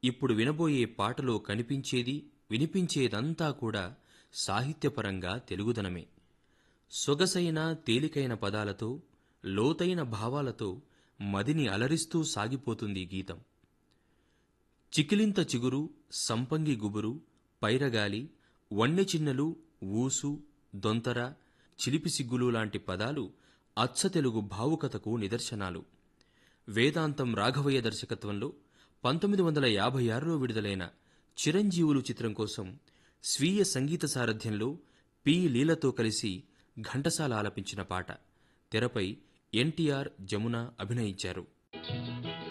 ఇప్పుడు వినబోయే పాటలో కనిపించేది వినిపించేదంతా కూడా సాహిత్యపరంగా తెలుగుదనమే సొగసైన తేలికైన పదాలతో లోతైన భావాలతో మదిని అలరిస్తూ సాగిపోతుంది ఈ గీతం చికిలింత చిగురు సంపంగి గుబురు పైరగాలి వన్నె చిన్నలు ఊసు దొంతర చిలిపి సిగ్గులు లాంటి పదాలు అచ్చతెలుగు భావుకతకు నిదర్శనాలు వేదాంతం రాఘవయ్య దర్శకత్వంలో పంతొమ్మిది వందల యాభై ఆరులో విడుదలైన చిరంజీవులు చిత్రం కోసం స్వీయ సంగీత సారథ్యంలో పి లీలతో కలిసి ఘంటసాల ఆలపించిన పాట తెరపై ఎన్టీఆర్ జమున అభినయించారు